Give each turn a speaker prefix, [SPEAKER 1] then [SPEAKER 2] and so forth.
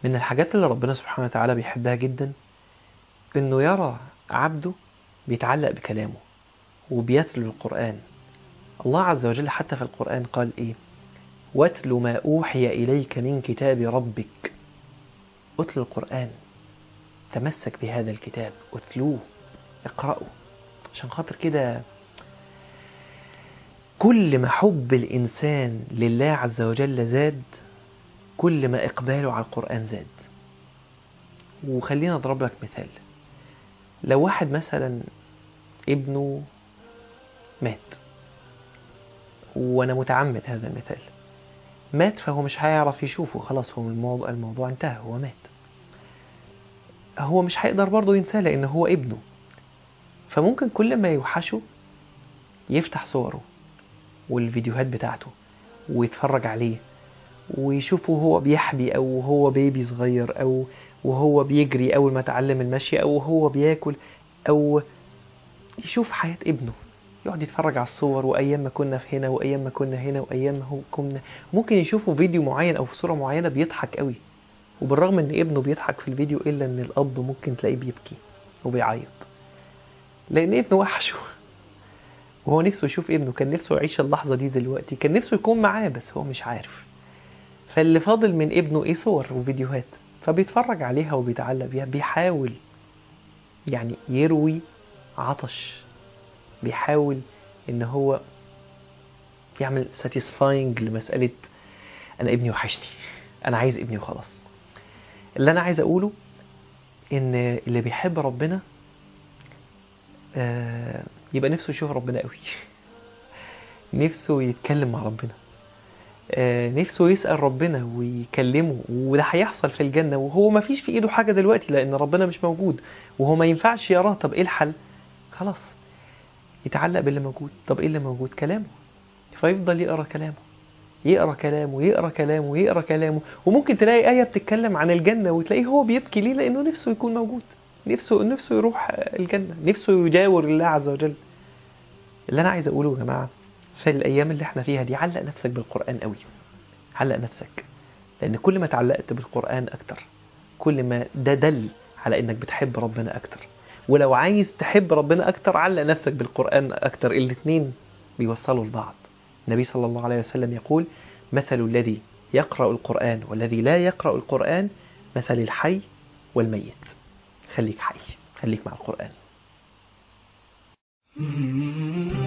[SPEAKER 1] من الحاجات اللي ربنا سبحانه وتعالى بيحبها جدا انه يرى عبده بيتعلق بكلامه وبيتلو القرآن الله عز وجل حتى في القرآن قال ايه واتل ما أوحي إليك من كتاب ربك اتل القرآن تمسك بهذا الكتاب اتلوه اقرأه عشان خاطر كده كل ما حب الإنسان لله عز وجل زاد كل ما إقباله على القرآن زاد وخلينا أضرب لك مثال لو واحد مثلا ابنه مات وأنا متعمد هذا المثال مات فهو مش هيعرف يشوفه خلاص هو الموضوع, الموضوع انتهى هو مات هو مش هيقدر برضه ينساه لأن هو ابنه فممكن كل ما يوحشه يفتح صوره والفيديوهات بتاعته ويتفرج عليه ويشوفه وهو بيحبي أو هو بيبي صغير أو وهو بيجري أول ما اتعلم المشي أو هو بياكل أو يشوف حياة ابنه يقعد يتفرج على الصور وأيام ما كنا في هنا وأيام ما كنا هنا وأيام ما هو كنا ممكن يشوفوا فيديو معين أو في صورة معينة بيضحك قوي وبالرغم إن ابنه بيضحك في الفيديو إلا إن الأب ممكن تلاقيه بيبكي وبيعيط لأن ابنه وحشه وهو نفسه يشوف ابنه كان نفسه يعيش اللحظة دي دلوقتي كان نفسه يكون معاه بس هو مش عارف فاللي فاضل من ابنه ايه صور وفيديوهات فبيتفرج عليها وبيتعلق بيها بيحاول يعني يروي عطش بيحاول ان هو يعمل ساتيسفاينج لمسألة انا ابني وحشني انا عايز ابني وخلاص اللي انا عايز اقوله ان اللي بيحب ربنا آه يبقى نفسه يشوف ربنا قوي نفسه يتكلم مع ربنا آه نفسه يسأل ربنا ويكلمه وده هيحصل في الجنة وهو ما فيش في ايده حاجة دلوقتي لان ربنا مش موجود وهو ما ينفعش يراه طب ايه الحل خلاص يتعلق باللي موجود طب ايه اللي موجود كلامه فيفضل يقرا كلامه يقرا كلامه يقرا كلامه يقرا كلامه وممكن تلاقي آية بتتكلم عن الجنة وتلاقيه هو بيبكي ليه لأنه نفسه يكون موجود نفسه نفسه يروح الجنة نفسه يجاور الله عز وجل اللي أنا عايز أقوله يا جماعة في الأيام اللي احنا فيها دي علق نفسك بالقرآن قوي علق نفسك لأن كل ما تعلقت بالقرآن أكتر كل ما ده دل على إنك بتحب ربنا أكتر ولو عايز تحب ربنا أكتر علق نفسك بالقرآن أكتر الاتنين بيوصلوا لبعض النبي صلى الله عليه وسلم يقول مثل الذي يقرأ القرآن والذي لا يقرأ القرآن مثل الحي والميت خليك حي خليك مع القرآن